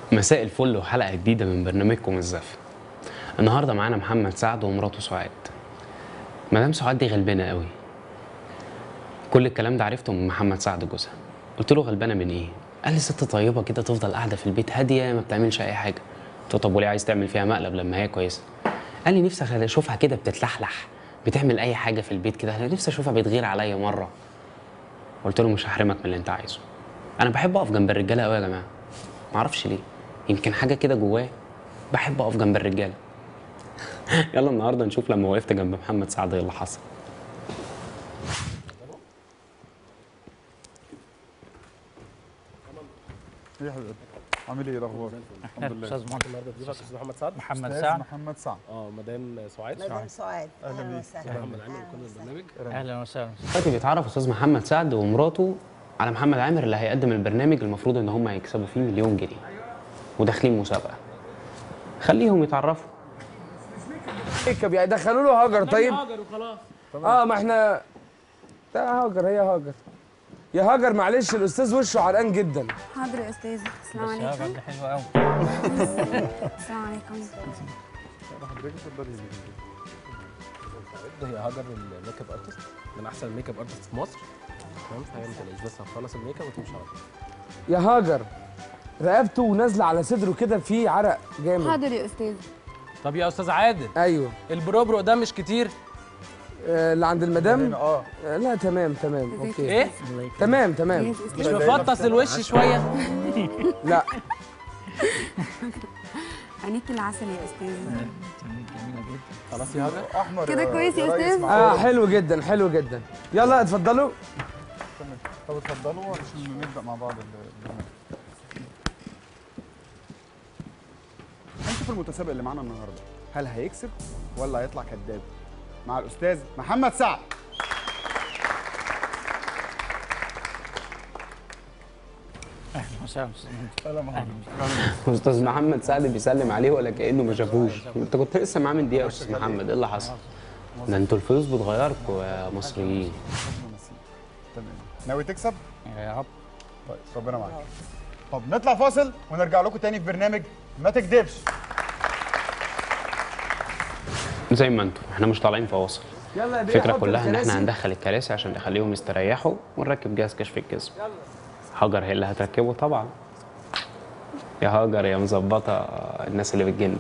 مساء الفل وحلقة جديدة من برنامجكم الزف النهاردة معانا محمد سعد ومراته سعاد مدام سعاد دي غلبانة قوي كل الكلام ده عرفته من محمد سعد جوزها قلت له غلبانة من ايه؟ قال لي ست طيبة كده تفضل قاعدة في البيت هادية ما بتعملش أي حاجة قلت له طب وليه عايز تعمل فيها مقلب لما هي كويسة؟ قال لي نفسي أخلي- أشوفها كده بتتلحلح بتعمل أي حاجة في البيت كده أنا نفسي أشوفها بتغير عليا مرة قلت له مش هحرمك من اللي أنت عايزه أنا بحب أقف جنب الرجالة قوي يا جماعة معرفش ليه يمكن حاجه كده جوايا بحب اقف جنب الرجاله يلا النهارده نشوف لما وقفت جنب محمد سعد ايه اللي حصل ايه يا حبيبي عامل ايه الاخبار الحمد لله استاذ محمد النهارده ضيفك استاذ محمد سعد محمد أستاذ سعد محمد سعد اه مدام سعاد مدام سعاد أهلا بيك. وسهلا محمد عامر أهلا وكل وسهلا. البرنامج اهلا وسهلا دلوقتي بيتعرف استاذ محمد سعد ومراته على محمد عامر اللي هيقدم البرنامج المفروض ان هم هيكسبوا فيه مليون جنيه وداخلين مسابقه خليهم يتعرفوا يركب يعني دخلوا له هاجر طيب هاجر وخلاص اه ما احنا ده هاجر هي هاجر يا هاجر معلش الاستاذ وشه عرقان جدا حاضر يا استاذ السلام بس يا عليكم راجل حلو قوي السلام عليكم حضرتك اتفضلي هي هاجر الميك اب ارتست من احسن الميك اب ارتست في مصر تمام فهي ما تقلقش بس هتخلص الميك اب وتمشي على طول يا هاجر رقبته ونازله على صدره كده في عرق جامد حاضر يا استاذ طب يا استاذ عادل ايوه البروبرو ده مش كتير آه اللي عند المدام اه آه لا تمام تمام ازيك اوكي يا ايه تمام تمام جاهز يا مش استاذ مفطس الوش شويه لا عينيك العسل يا استاذ جميله جدا خلاص يا هاجر احمر كده كويس يا ريس أستاذ؟ معاك. اه حلو جدا حلو جدا يلا اتفضلوا تمام. طب اتفضلوا عشان نبدا مع بعض البرنامج هنشوف المتسابق اللي معانا النهارده هل هيكسب ولا هيطلع كذاب مع الاستاذ محمد سعد اهلا وسهلا استاذ محمد. اهلا استاذ محمد سعد بيسلم عليه ولا كانه ما شافوش انت كنت لسه معاه من دقيقه يا استاذ محمد ايه اللي حصل ده انتوا الفلوس بتغيركم يا مصريين تمام ناوي تكسب يا رب طيب ربنا معاك طب نطلع فاصل ونرجع لكم تاني في برنامج ما تكدبش زي ما انتوا احنا مش طالعين فواصل يلا يا بيه الفكره حط كلها ان احنا الكراسي. هندخل الكراسي عشان نخليهم يستريحوا ونركب جهاز كشف الجسم هاجر هي اللي هتركبه طبعا يا هاجر يا مظبطه الناس اللي بتجن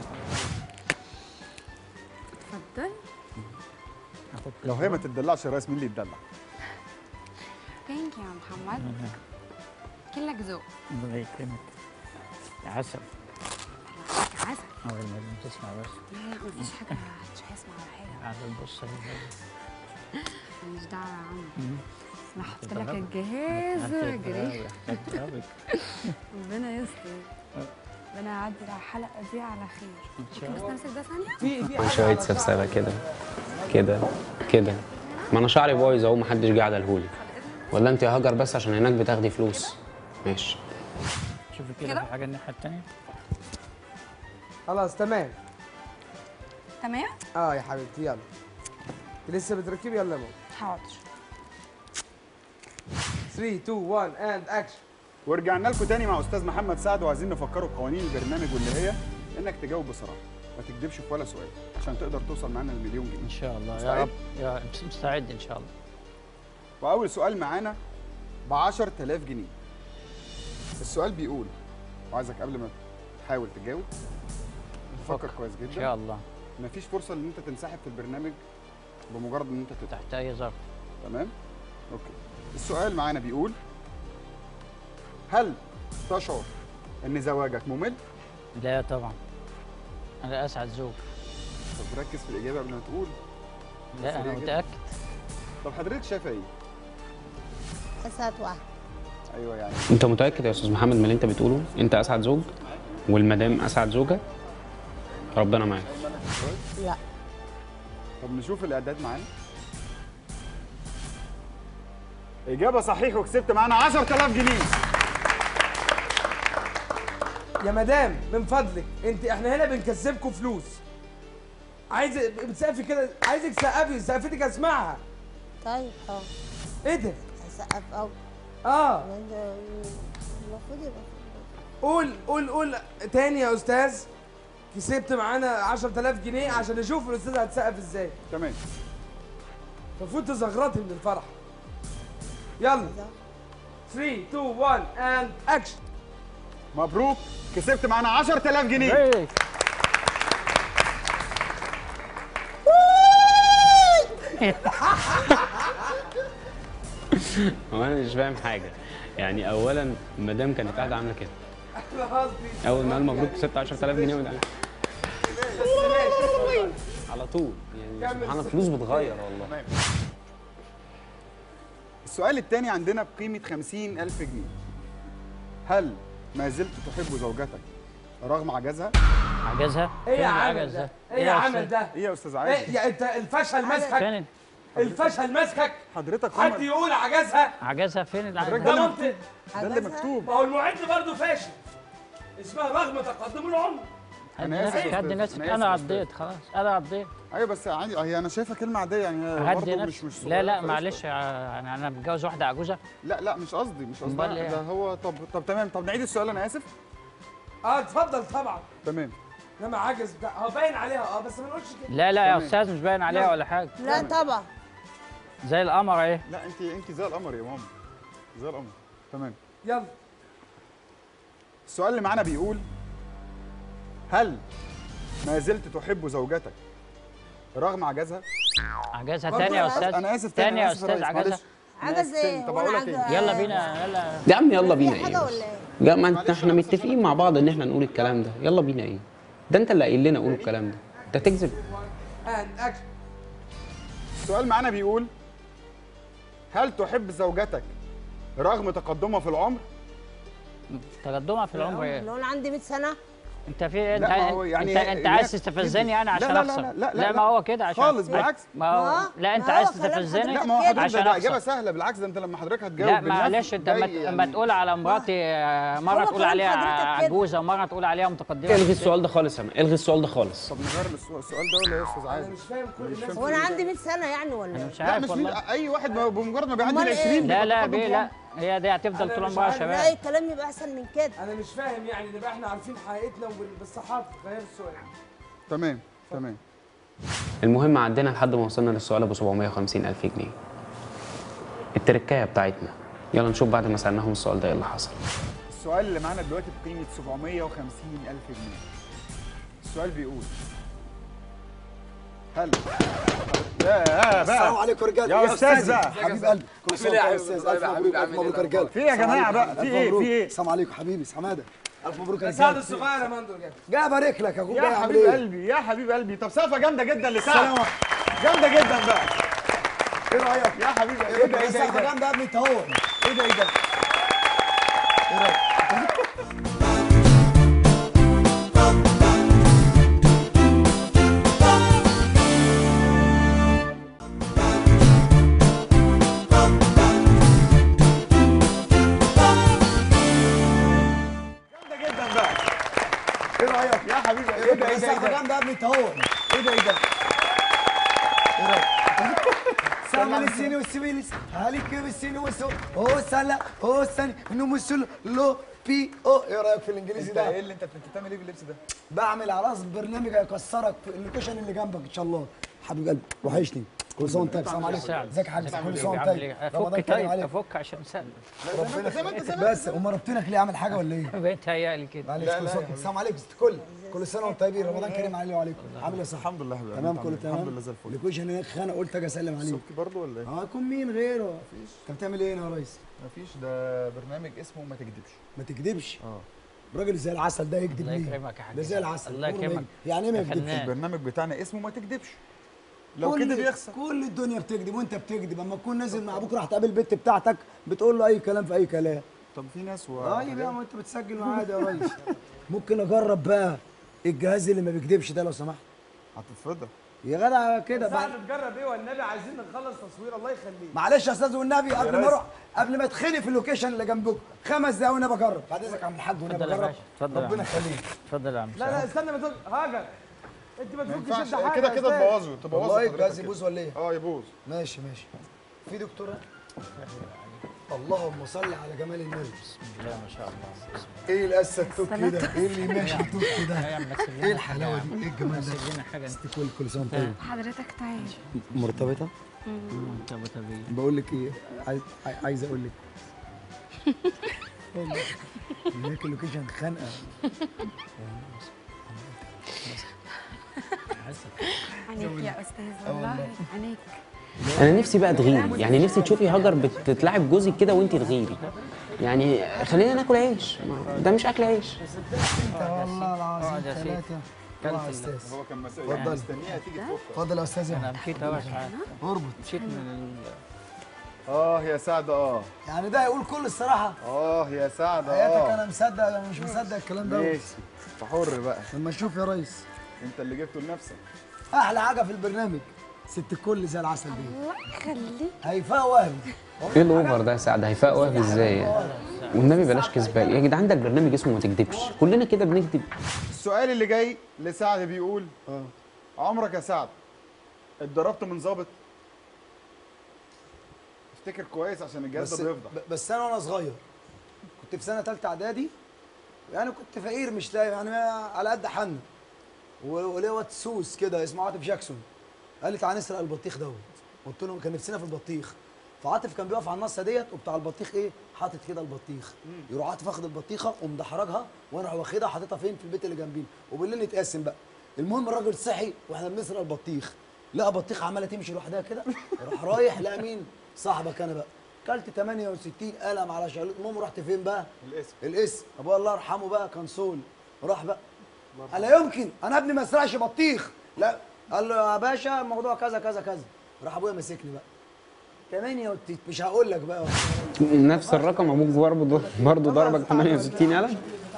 اتفضل لو هي ما تدلعش يا ريس مين اللي يتدلع ثانك يو يا محمد كلك ذوق الله يكرمك يا عسل عسل اول ما تسمع بس لا لا مفيش حاجه مش هيسمع ولا حاجه على البصه دي ماليش دعوه يا عم انا حط لك الجهاز جري ربنا يستر ربنا يعدي على الحلقه دي على خير ممكن بس نمسك ده ثانيه في في شويه سبسبه كده كده كده ما انا شعري بايظ اهو محدش جه عدلهولي ولا انت يا هاجر بس عشان هناك بتاخدي فلوس ماشي شوفي كده كده؟ في حاجه الناحيه الثانيه خلاص تمام تمام اه يا حبيبتي يلا انت لسه بتركبي يلا يا ماما حاضر 3 2 1 اند اكشن ورجعنا لكم تاني مع استاذ محمد سعد وعايزين نفكره بقوانين البرنامج واللي هي انك تجاوب بصراحه ما تكدبش في ولا سؤال عشان تقدر توصل معانا للمليون ان جنيه شاء الله مستعد؟ يا رب يا مستعد ان شاء الله واول سؤال معانا ب 10000 جنيه السؤال بيقول وعايزك قبل ما تحاول تجاوب تفكر كويس ان جدا شاء الله مفيش فرصه ان انت تنسحب في البرنامج بمجرد ان انت تدخل تحت اي ظرف تمام اوكي السؤال معانا بيقول هل تشعر ان زواجك ممل لا طبعا انا اسعد زوج طب ركز في الاجابه قبل ما تقول لا انا سريع جدا. متاكد طب حضرتك شايفه ايه اسعد واحد ايوه يعني انت متاكد يا استاذ محمد من اللي انت بتقوله انت اسعد زوج والمدام اسعد زوجه ربنا معاك لا طب نشوف الاعداد معانا اجابه صحيح وكسبت معانا 10000 جنيه يا مدام من فضلك انت احنا هنا بنكسبكم فلوس عايز بتسقفي كده عايزك تسقفي سقفتك اسمعها طيب اه ايه ده هسقف او اه المفروض يبقى قول قول قول تاني يا استاذ كسبت معانا 10000 جنيه عشان نشوف الاستاذ هتسقف ازاي تمام المفروض تزغرطي من الفرح يلا 3 2 1 اند اكشن مبروك كسبت معانا 10000 جنيه إيه. هو انا مش فاهم حاجه يعني اولا المدام كانت قاعده عامله كده انا قصدي اول ما قال مبروك كسبت 10000 جنيه وده ماشي على طول يعني كمل. سبحان الله الفلوس بتغير والله تمام السؤال الثاني عندنا بقيمة 50000 جنيه هل ما زلت تحب زوجتك رغم عجزها؟ عجزها ايه فين يا عمل العجز ده؟ ده؟ ايه يا يا عمل أستاذ؟ ده؟ ايه يا استاذ ايه عادل؟ يا انت الفشل ماسكك فين الفشل ماسكك حضرتك حد هم يقول عجزها عجزها فين العجز الراجل ده ده منطق ده اللي مكتوب ما هو المعد برضه فاشل اسمها رغم تقدم العمر هدي أنا آسف نفسك يا هدي أستاذ، نفسك أنا انا آسف يا عديت خلاص انا عديت ايوه بس عادي هي انا شايفها كلمة عادية يعني هي هدي برضه مش نفسك مش لا لا صغيرة، معلش آه، انا انا متجوز واحده عجوزه لا لا مش قصدي مش قصدي أمال إيه؟ ده هو طب طب تمام طب نعيد السؤال انا اسف اه اتفضل طبعا تمام انما عجز ده هو باين عليها اه بس ما نقولش كده لا لا يا تمام. استاذ مش باين عليها ولا حاجه لا طبعا زي القمر اهي لا انت انت زي القمر يا ماما زي القمر تمام يلا السؤال اللي معانا بيقول هل ما زلت تحب زوجتك رغم عجزها؟ عجزها برضه تاني يا أنا استاذ انا اسف تاني يا أنا آسف استاذ ريس، عجزها معلش. عجز ايه طب هو اقول أنا لك عجز- ايه؟ يلا بينا يلا يا عم يلا في بينا ايه حاجه بس؟ ولا ايه؟ لا ما انت معلش احنا أنا بس متفقين عشان مع بعض ان احنا نقول الكلام ده يلا بينا ايه ده انت اللي قايل لنا قول الكلام ده انت تكذب اند اكشن السؤال معانا بيقول هل تحب زوجتك رغم تقدمها في العمر؟ تقدمها في العمر ايه لو انا عندي 100 سنه انت في إيه؟ انت لا، ما هو يعني انت انت لا، عايز تستفزني يعني لا، عشان لا، لا، اخسر لا، لا، لا، ما هو كده عشان خالص، بالعكس. ما هو ما- لا انت ما عايز هو كلام تستفزني لا ما هو حضرتك عشان ده اجابه اخسر سهله بالعكس ده انت لما حضرتك هتجاوب لا بالنفي معلش انت اما جاي اما يعني- تقول على مراتي آه، مره هو تقول كلام عليها حضرتك كده. عجوزه ومره تقول عليها متقدمه الغي السؤال ده خالص يا مان الغي السؤال ده خالص طب نغير السؤال السؤال ده ولا ايه يا استاذ انا عادل؟ مش فاهم كل الناس هو انا عندي 100 سنه يعني ولا انا ايه؟ مش لا عارف مش والله مين اي واحد ب- بمجرد ما بيعدي ال أمال 20 إيه؟ لا لا بيبقى بيه تقدم لا هي دي هتفضل أنا طول مش عمرها عارف. لا شباب اي كلام يبقى احسن من كده انا مش فاهم يعني نبقى احنا عارفين حقيقتنا وبالصحافه غير السؤال تمام تمام المهم عدينا لحد ما وصلنا للسؤال ابو 750 الف جنيه التركايه بتاعتنا يلا نشوف بعد ما سالناهم السؤال ده ايه اللي حصل السؤال اللي معانا دلوقتي بقيمه 750 الف جنيه السؤال بيقول هل يا بقى السلام عليكم رجاله يا أستاذ بقى. حبيب قلبي كل سنه وانت يا استاذ الف مبروك الف مبروك يا رجاله في إيه يا جماعة بقى؟ في إيه؟ في إيه؟ السلام عليكم حبيبي حماده الف مبروك يا سعد رجاله الصغير يا مندو جاب جاي ابارك لك اخوك جاي يا اعمل حبيب ايه قلبي يا حبيب قلبي طب سقفه جامده جدا لسعد سلام جامده جدا بقى ايه رايك يا حبيبي ايه ده ايه ده ايه السقفه ده جامده يا ابني انت هو ايه ده ايه ده جامده جدا بقى ايه رايك يا حبيبي ايه ده ايه ده ايه السقفه ده جامده يا ابني انت هو ايه ده ايه ده سامع السيني والسيبيليس عليك بالسيني والسو او سلا او سني نمسل لو بي او ايه رايك في الانجليزي انت ده ايه اللي انت انت بتعمل ايه باللبس ده بعمل على راس برنامج هيكسرك في اللوكيشن اللي جنبك ان شاء الله حبيب قلبي وحشني كل سنه وانت طيب السلام عليكم سعد. ازيك يا حاج كل سنه وانت عامل طيب ايه رمضان افك كريم طيب عليك افك عشان سهل ربنا بس هم ربطينك ليه عامل حاجه ولا ايه؟ بقيت هيالي كده معلش كل سنه السلام عليكم ست كل كل سنه وانتم طيبين رمضان كريم علينا وعليكم عامل ايه يا صاحبي؟ الحمد لله يا حبيبي تمام انت كله عامل ايه؟ تمام الحمد لله زي الفل لكوش انا انا قلت اجي اسلم عليك سبكي برضه ولا ايه؟ اه يكون مين غيره؟ مفيش انت بتعمل ايه هنا يا ريس؟ مفيش ده برنامج اسمه ما تكدبش ما تكذبش اه راجل زي العسل ده يكذب الله ليه؟ يكرمك يا حاج ده زي العسل الله عمره ما يكرمك. يكذب. يعني ايه ما يا يكذبش؟ فنان. البرنامج بتاعنا اسمه ما تكدبش لو كل- كده بيخسر كل الدنيا بتكذب وانت بتكذب اما تكون نازل مع ابوك راح تقابل البت بتاعتك بتقول له اي كلام في اي كلام طب في ناس و اه يبقى ما انت بتسجل معاه عادي يا ريس ممكن اجرب بقى الجهاز اللي ما بيكذبش ده لو سمحت هتتفضل يا جدع كده بعد سعد تجرب ايه والنبي عايزين نخلص تصوير الله يخليك معلش يا استاذ والنبي قبل ريس. ما اروح قبل ما اتخنق في اللوكيشن اللي جنبكم خمس دقايق وانا بجرب بعد اذنك يا عم الحاج وانا اتفضل يا بجرب باشا اتفضل يا ربنا عم يخليك اتفضل يا عم لا لا استنى ما تقول هاجر انت ما ما تفكش ينفعش انت حاجه كده يا كده أستاذ. تبوظه تبوظه والله حضرتك الجهاز كده. يبوظ ولا ايه؟ اه يبوظ ماشي ماشي في دكتوره اللهم صل على جمال النبي لا ما شاء الله ايه القسه التوك ده ايه اللي ماشي توك ده يا عم نكسب ايه الحلاوه دي ايه الجمال ده لنا حاجه ست كل كل سنه وأنت طيب حضرتك تعال مرتبطه مرتبطه بيه بقول لك ايه عايز عايز اقول لك هناك اللوكيشن خانقه عينيك يا استاذ والله عينيك انا نفسي بقى تغيري يعني نفسي تشوفي هاجر بتتلعب جوزك كده وانت تغيري يعني خلينا ناكل عيش ما- ده مش اكل عيش والله العظيم اقعد يا سيدي. ثلاثه كلت يا ال- استاذ هو كان مسؤول اتفضل. مستنيها تيجي تفك اتفضل يا استاذ انا مشيت اهو عشان اربط مشيت من ال... اه يا سعد اه يعني ده يقول كل الصراحه اه يا سعد حياتك اه انا مصدق انا مش مصدق الكلام ده ماشي انت حر بقى لما نشوف يا ريس انت اللي جبته لنفسك احلى حاجه في البرنامج ست الكل زي العسل دي الله يخليك هيفاء وهبي ايه الاوفر ده يا سعد هيفاق وهبي ازاي يعني والنبي بلاش كذبان يا جدعان عندك برنامج اسمه ما تكدبش كلنا كده بنكذب السؤال اللي جاي لسعد بيقول اه عمرك يا سعد اتضربت من ظابط افتكر كويس عشان الجهاز بس ده بيفضح ب- بس انا وانا صغير كنت في سنه ثالثه اعدادي يعني كنت فقير مش لاقي يعني على قد حن و- وليه واد سوس كده اسمه عاطف جاكسون قال لي تعالى نسرق البطيخ دوت قلت له كان نفسنا في البطيخ فعاطف كان بيقف على النصه ديت وبتاع البطيخ ايه حاطط كده البطيخ يروح عاطف واخد البطيخه ومدحرجها وانا اروح واخدها حاططها فين في البيت اللي جنبينا وبالليل نتقاسم بقى المهم الراجل صحي واحنا بنسرق البطيخ لقى بطيخه عماله تمشي لوحدها كده راح رايح لقى مين صاحبك انا بقى كلت 68 قلم على شالوت المهم رحت فين بقى الاسم الاسم ابويا الله يرحمه بقى كان صول راح بقى قال لا يمكن انا ابني ما يسرقش بطيخ لا قال له يا باشا الموضوع كذا كذا كذا راح ابويا ماسكني بقى 68 مش هقول لك بقى نفس الرقم ابوك برضه برضه ضربك 68 قلم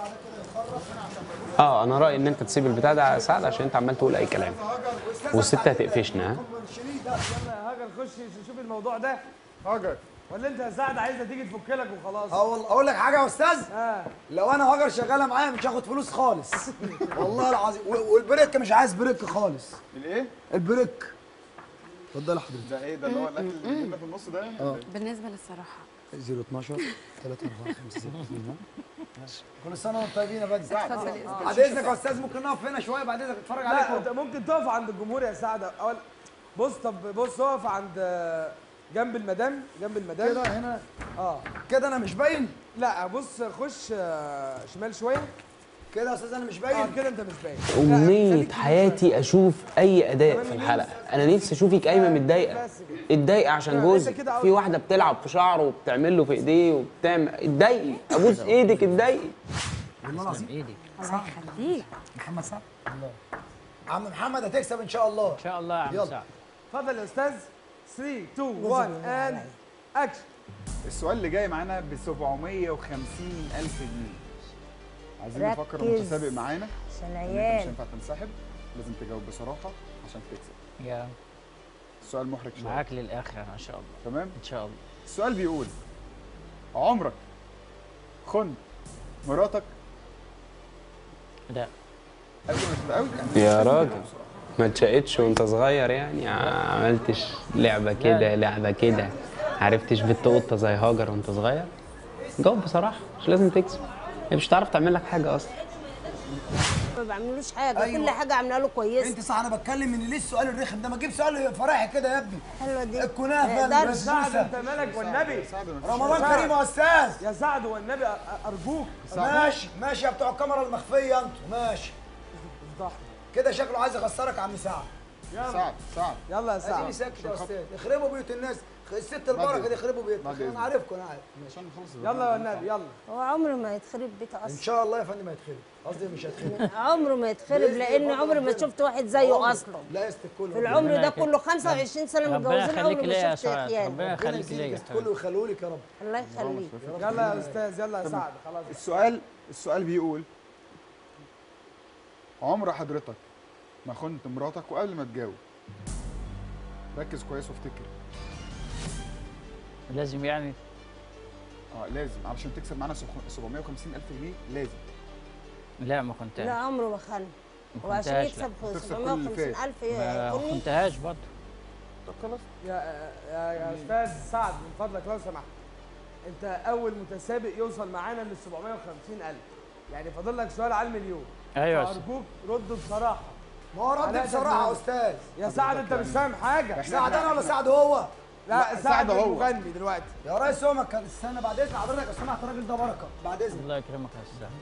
اه انا رايي ان انت تسيب البتاع ده يا سعد عشان انت عمال تقول اي كلام والست هتقفشنا ها يلا يا هاجر خش شوف الموضوع ده هاجر ولا انت يا سعد عايزه تيجي تفك لك وخلاص اه والله اقول لك حاجه يا استاذ اه لو انا هاجر شغاله معايا مش هاخد فلوس خالص والله العظيم و- والبريك مش عايز بريك خالص الايه البريك اتفضل يا حضرتك ده ايه ده اللي هو الاكل اللي جبنا في النص ده يعني بالنسبه للصراحه 012 3 4 5 6 كل سنه وانتم طيبين يا بدر اتفضل يا استاذ بعد اذنك يا استاذ ممكن نقف هنا شويه بعد اذنك اتفرج لا انت عليكم ممكن تقف عند الجمهور يا سعد اول بص طب بص اقف عند آه، جنب المدام جنب المدام كده هنا اه كده انا مش باين لا بص خش آه، شمال شويه كده يا استاذ انا مش اه باين كده انت مش باين لا، أمنية خليك حياتي أشوف أي أداء في الحلقة، أنا نفسي أشوفك قايمة متضايقة، بس كده. اتضايقة عشان أنت جوزك، كده عاوز- في واحدة بتلعب في شعره وبتعمل له في إيديه وبتعمل اتضايقي، أبوس إيدك اتضايقي. والله العظيم ايدي الله يخليك محمد سعد عم محمد هتكسب ان شاء الله ان شاء الله يا عم يلا. سعد اتفضل يا استاذ 3 2 1 اند اكشن السؤال اللي جاي معانا ب 750 الف جنيه عايزين نفكر ركز. المتسابق معانا عشان إن انت مش العيال هينفع تنسحب لازم تجاوب بصراحه عشان تكسب يا السؤال محرج شويه معاك للاخر ان شاء الله تمام ان شاء الله السؤال بيقول عمرك خنت مراتك لا قبل ما تبقى قوي يعني يا راجل ما اتشقتش وأنت صغير يعني عملتش لعبة كده لعبة كده عرفتش بنت قطة زي هاجر وأنت صغير؟ جاوب بصراحة مش لازم تكسب، هي مش هتعرف تعمل لك حاجة أصلا. ما بعملوش حاجه أيوة. كل حاجه عامله له كويسه انت صح انا بتكلم ان ليه السؤال الرخم ده ما تجيب سؤال فرحي كده يا ابني حلوه دي الكنافه ما يقدرش. سعد البسبوسه انت مالك والنبي رمضان كريم يا استاذ يا سعد والنبي أ- ارجوك ماشي ماشي يا بتوع الكاميرا المخفيه انتوا ماشي كده شكله عايز يخسرك يا عم سعد سعد سعد يلا يا اديني سعد ساكت يا استاذ يخربوا بيوت الناس الست البركه دي يخربوا بيوتها بعد إذنك. انا عارفكم انا عارف عشان نخلص يلا يا والنبي يلا هو عمره ما يتخرب بيته ان اصلا شاء الله يا فندم هيتخرب قصدي مش هيتخرب عمره ما يتخرب بإذن لان الله عمري ما ربنا. شفت واحد زيه اصلا لا يستك كله في العمر ده يخليك. كله 25 سنه ربنا متجوزين يخليك عمري ليا ما يا شفت سعاد خيانه ربنا ربنا يخليك ليا يا يزيدك حبيبي. كله ويخلولك يا رب الله يخليك يلا يا استاذ يلا يا سعد خلاص السؤال السؤال بيقول عمر حضرتك ما خنت مراتك وقبل ما تجاوب ركز كويس وافتكر لازم يعني اه لازم علشان تكسب معانا سخ- 750 الف جنيه لازم لا ما كنتهاش لا عمره ما خان ما وعشان خنتهاش، يكسب تخسر كل اللي 750 فات. الف ما يكوني كنتهاش برضه طب خلاص يا يا, يا استاذ سعد من فضلك لو سمحت انت اول متسابق يوصل معانا لل 750000 يعني فاضل لك سؤال على المليون ايوه يا أستاذ. ارجوك رد بصراحه ما هو رد علاء بصراحه يا ده استاذ يا سعد انت مش فاهم حاجه سعد انا ولا سعد هو لا لا، سعد سعد هو. المغني دلوقتي يا ريس هو ما كان استنى بعد اذن حضرتك يا سمعت الراجل ده بركه بعد اذنك الله يكرمك يا استاذ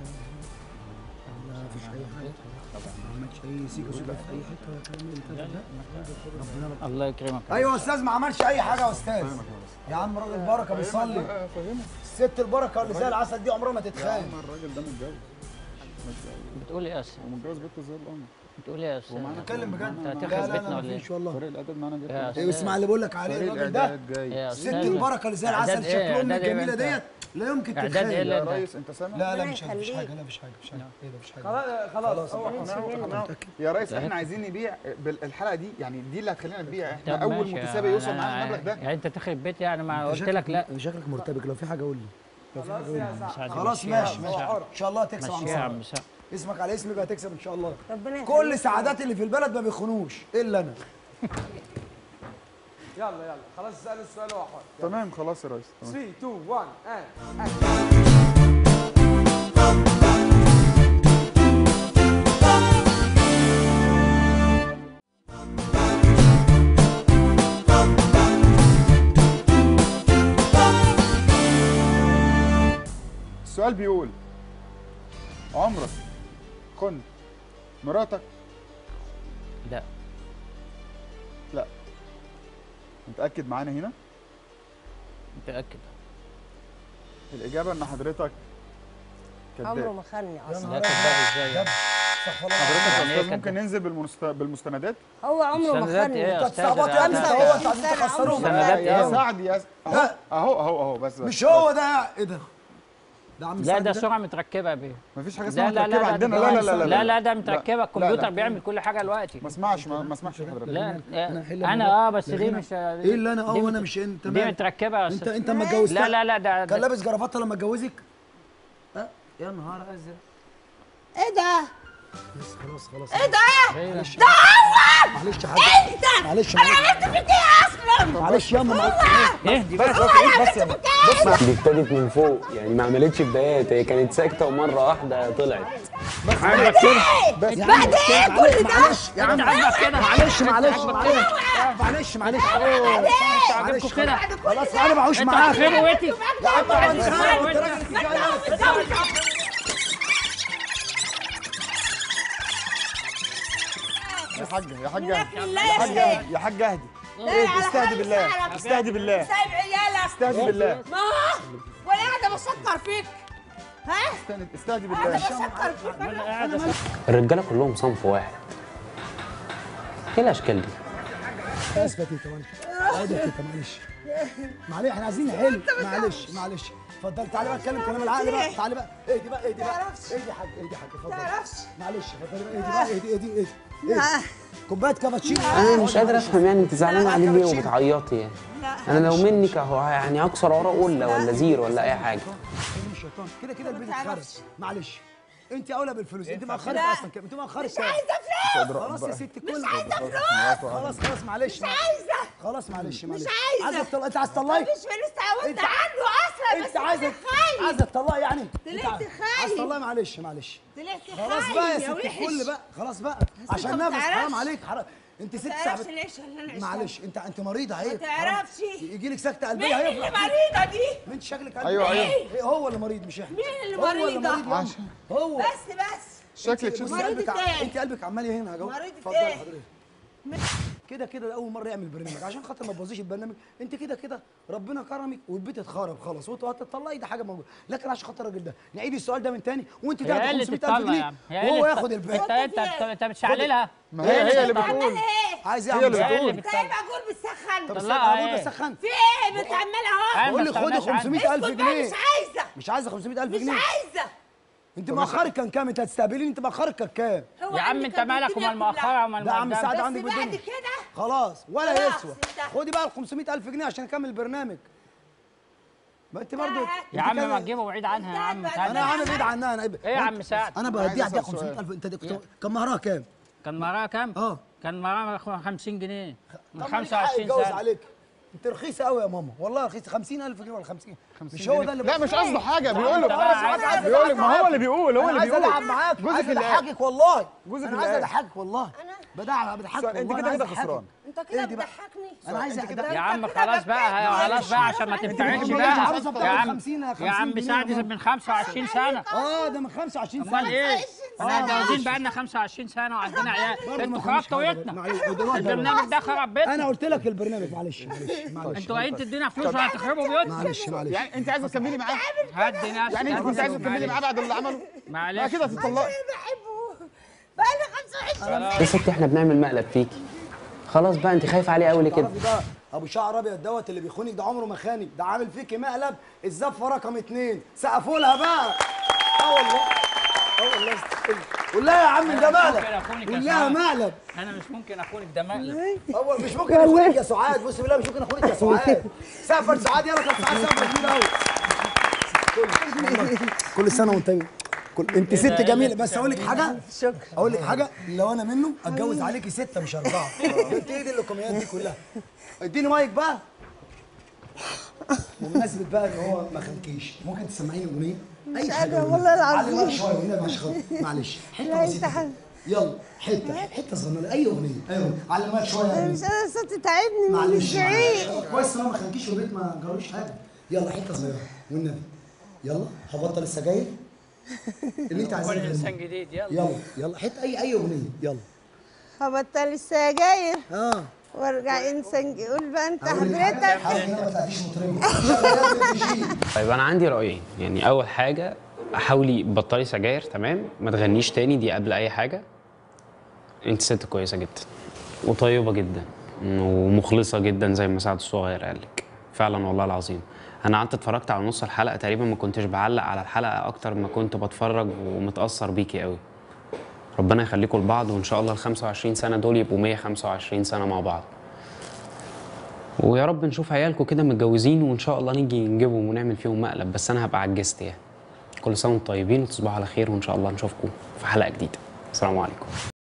ما فيش اي حاجه ما عملتش اي سيكه سوكه في اي حته ولا كلام من اللي فات ده الله يكرمك ايوه يا استاذ ما عملش اي حاجه يا استاذ يا عم راجل بركه بيصلي الست البركه اللي زي العسل دي عمرها ما تتخان الراجل ده متجوز بتقول ايه يا استاذ ومتجوز بنت زي القمر بتقول ايه يا استاذ بتكلم بجد انت لا هتخرب لا بيتنا لا ولا ايه مفيش والله فريق الاعداد معانا يا جدا أستاذ. ايه اسمع اللي بقول لك عليه فريق الراجل ده الاعداد جاي يا الست استاذ البركه اللي زي إعداد العسل إيه؟ شكلهم إعداد إيه الجميله أنت؟ ديت لا يمكن اعداد تتخيل ايه اللي يا انت ريس انت سامع لا لا ربنا مش مفيش يخليك. حاجه لا مفيش حاجه مفيش حاجه ايه ده مفيش حاجه خلاص خلاص هو هقنعه يا ريس احنا عايزين نبيع بالحلقه دي يعني دي اللي هتخلينا نبيع احنا طب اول ماشي، متسابق يوصل أنا- معانا المبلغ ده يعني انت تخرب بيت يعني ما أنت قلت شكلك- لك لا أنت شكلك مرتبك لو في حاجه قول لي لو في حاجه قول لي مش عارف. خلاص مشيها، ماشي ماشي مشيها. ان شاء الله هتكسب مشيها يا عم عم سعد اسمك على اسمي بقى هتكسب ان شاء الله ربنا يخليك كل سعادات اللي في البلد ما بيخونوش الا انا يلا يلا خلاص اسال السؤال هو حر تمام خلاص يا ريس تمام. 3 2 1 and السؤال بيقول عمرك كنت مراتك لا لا متاكد معانا هنا متاكد الاجابه ان حضرتك عمره كذاب ما خاني يا اصلا نهار لا كذاب ازاي يعني؟ استغفر الله حضرتك يا يعني إيه استاذ ممكن كذاب؟ ننزل بالمست... بالمستندات هو عمره ما مستندات ايه خاني يا انت استاذ بتصعبط يا ابني ده- ده ده- هو انت عايزين تخسروه مستندات يا ايه سعد يا س- اهو اهو اهو اهو بس بس مش هو ده ايه ده ده عم لا سعد ده سرعه متركبه يا بيه مفيش حاجه لا اسمها لا متركبه لا عندنا ده- لا لا لا لا لا ده لا. متركبه لا، الكمبيوتر لا. بيعمل كل حاجه دلوقتي ما اسمعش ما ما اسمعش حضرتك لا أنا هحل انا الموضوع. اه بس دي لكن مش ايه اللي انا اه دي وانا مت- مش انت دي مالك؟ متركبه يا انت استاذ انت ما اتجوزت لا لا لا ده كان ده- لابس جرافطه لما اتجوزك اه يا نهار ازرق ايه ده؟ بس خلاص خلاص ايه ده؟ معلش ده هو معلش يا حاج انت معلش انا معلش عملت فيك ايه اصلا؟ معلش ياما معلش ايه دي بس بس بس بس بس دي ابتدت من فوق يعني ما عملتش بدايات هي كانت ساكته ومره واحده طلعت عندك كده بعد ايه كل ده؟ معلش يا عم عندك كده معلش معلش معلش معلش معلش مش عاجبكم كده خلاص انا بعوش انت معاك هتخربوا بيتي يا عم معلش انت انت وانت- راجل تجاري. يا حاجه يا حاجه منك لله يا يا حاجه شيخ. يا حاجه اهدي لا على استهدي خالص بالله سعرك. استهدي بالله سايب عيالك استهدي بالله ما ولا قاعده بفكر فيك ها؟ استهدي- استهدي قاعده بالله بفكر فيك أنا. الرجاله كلهم صنف واحد ايه الاشكال دي اسف يا تيتا معلش عادي يا تيتا معلش معلش احنا عايزين نحل معلش معلش اتفضل تعالي بقى اتكلم كلام العقل بقى تعالي بقى اهدي بقى اهدي بقى تعرفش. اهدي يا حاج اهدي يا حاج اتفضل تعرفش معلش اتفضلي بقى اهدي بقى اهدي اهدي اهدي اهدي كوبايه كابتشينو انا مش قادر افهم يعني انت زعلانه عليه ليه وبتعيطي يعني انا لو منك اهو يعني اكسر وراه قله ولا زير ولا اي حاجه كلام الشيطان كده كده البيت اتخرب تعرفش. معلش انت اولى بالفلوس انت مأخرك اصلا كام انت مأخرك كام عايزه فلوس خلاص يا ست كل عايزه فلوس خلاص خلاص معلش مش عايزه خلاص معلش معلش عايزة. عايزه تطلقي انت عايز تطلقي مفيش فلوس تعودت انت- عنه اصلا بس انت عايزه طلعت خايف عايزه تطلقي يعني طلعت انت عايز- عايز خايف. تطلقي معلش معلش طلعت خلاص خايف بقى يا يا ست وحش. الكل بقى خلاص بقى انت عشان ما نفس حرام تعرفش. عليك حرام انت ست ما ساعات تعرفش العيشه اللي انا عشتها معلش انت انت مريضه ما عيب تعرفش يجي لك سكته مين قلبيه اللي هيفرح مريضه دي؟ ما انت شكلك قلبي ايوه ايوه ايه هو اللي مريض مش احنا مين اللي هو اللي مريضة؟ مريض ياما. عشان- هو بس بس شكلك بص شكلك مريض قلبك ع- ايه؟ انت قلبك عمال هنا اهو مريض اتفضل ايه؟ حضرتك كده كده ده اول مره يعمل برنامج عشان خاطر ما تبوظيش البرنامج انت كده كده ربنا كرمك والبيت اتخرب خلاص وانت هتطلعي ده حاجه موجوده لكن عشان خاطر الراجل ده نعيد السؤال ده من تاني وانت هي تاخد اللي 500000 تطلع يا جنيه عم هي وهو اللي ياخد تط- الباقي انت انت انت انت بتشعللها ما هي هي اللي بتعمل بتقول ايه؟ عايز هي يعمل اللي إيه؟ بتقول. سايبه اقول بتسخن طب طلعها استنى ايه؟ ايه بسخن في ايه بتعمل اهو أنا بقول لي ما خدي استغناش عنك. 500000 اسكت بقى، جنيه مش عايزه مش عايزه 500000 مش جنيه عايزه انت مؤخرك كان كام انت هتستقبليني انت مؤخرك كان كام هو يا عم عندي انت كان مالك الدنيا ومال المؤخره كلها. ومال ده عم المقدم سعد بس عندك بعد بالدنيا كده خلاص ولا خلاص، يسوى انت- خدي بقى ال 500000 جنيه عشان اكمل البرنامج ما انت برضه يا عم ما تجيبه بعيد عنها يا عم تعالى. انا عامل بعيد عنها انا ايه يا عم سعد انا عايز بدي اديها أسأل سؤال. 500000 انت كنت كان مهرها كام؟ كان معاها كام؟ اه كان معاها 50 جنيه من طب مالك حق 25 يتجوز سنه عليك انت رخيصه قوي يا ماما والله رخيصه 50000 جنيه ولا 50 مش هو ده اللي لا مش قصده حاجه بيقول أنت بقى له عايز- بيقول لك ما هو اللي بيقول هو انا اللي عايز بيقول العب معاك جوزك عايز اللي قال. اضحكك والله جوزك انا اللي عايز قال. اضحكك والله بدع بضحكك سؤال، انت والله كده أنا كده عايز أضحكك. خسران انت كده اهدي بقى. بتضحكني انا عايز انت كده- أضحكك. يا عم خلاص بقى خلاص بقى عشان ما تنفعش طب بقى العروسة يا بتاخد عم 50 يا 50 عم جنيه سعد يا ماما. من 25 سنة اه ده من 25 سنه امال ايه؟ احنا متجوزين بقالنا 25 سنة وعندنا عيال برضه انتوا ما فيش خربتوا حاجة. بيتنا معلش، ودلوقتي البرنامج ده خرب بيتنا انا قلت لك البرنامج معلش معلش معلش انتوا جايين تدينا فلوس ولا تخربوا بيوتنا معلش معلش يعني انت عايزه تكملي معاه هدي نفسك يعني انت كنت عايزه تكملي معاه بعد اللي عمله معلش لا كده هتطلقي بحبه بقالي 25 يا ستي احنا بنعمل مقلب فيكي خلاص بقى انت خايفه عليه قوي ليه كده تعرفي ده ابو شعر ابيض دوت اللي بيخونك ده عمره ما خانك ده عامل فيكي مقلب الزفه رقم اتنين سقفوا لها بقى اه والله اه والله استغفر. قول لها يا عم ده مقلب ممكن أخونك يا قول لها سعاد. مقلب انا مش ممكن اخونك ده مقلب هو مش ممكن اخونك يا سعاد بص بالله مش ممكن اخونك يا سعاد سافر سعاد يلا كان سعاد سافر كبير قوي كل سنه وانت كل انت ست جميله بس اقول لك حاجه شكرا اقول لك حاجه لو انا منه اتجوز عليكي سته مش اربعه انت ايه دي اللقميات دي كلها اديني مايك بقى بمناسبه بقى ان هو ما خانكيش ممكن تسمعيني اغنيه اي حاجه قادرة والله علي بقى العظيم. شويه هنا مش خالص معلش حته لا، انت بسيطه حل- كده. يلا حته حته صغننه اي اغنيه اي اغنيه علمها شويه يا مش أمين. انا صوتي تعبني من معلش الزعيق معلش. كويس ان هو ما خانكيش في البيت ما جرالوش حاجه يلا حته صغيره والنبي يلا هبطل السجاير اللي انت كل عايزاه انسان جديد يلا يلا يلا حته اي اي اغنيه يلا هبطل السجاير اه وارجع انسان ج- قول بقى انت أقول لك حاجة- حضرتك حاجه كده ما تعديش مطربه شغال يا بيجي. طيب انا عندي رايين يعني اول حاجه حاولي بطلي سجاير تمام ما تغنيش تاني دي قبل اي حاجه انت ست كويسه جدا وطيبه جدا ومخلصه جدا زي ما سعد الصغير قال لك فعلا والله العظيم انا قعدت اتفرجت على نص الحلقه تقريبا ما كنتش بعلق على الحلقه اكتر ما كنت بتفرج ومتاثر بيكي قوي ربنا يخليكم لبعض وان شاء الله ال 25 سنه دول يبقوا 125 سنه مع بعض ويا رب نشوف عيالكم كده متجوزين وان شاء الله نيجي نجيبهم ونعمل فيهم مقلب بس انا هبقى عجزت يعني كل سنه وانتم طيبين وتصبحوا على خير وان شاء الله نشوفكم في حلقه جديده السلام عليكم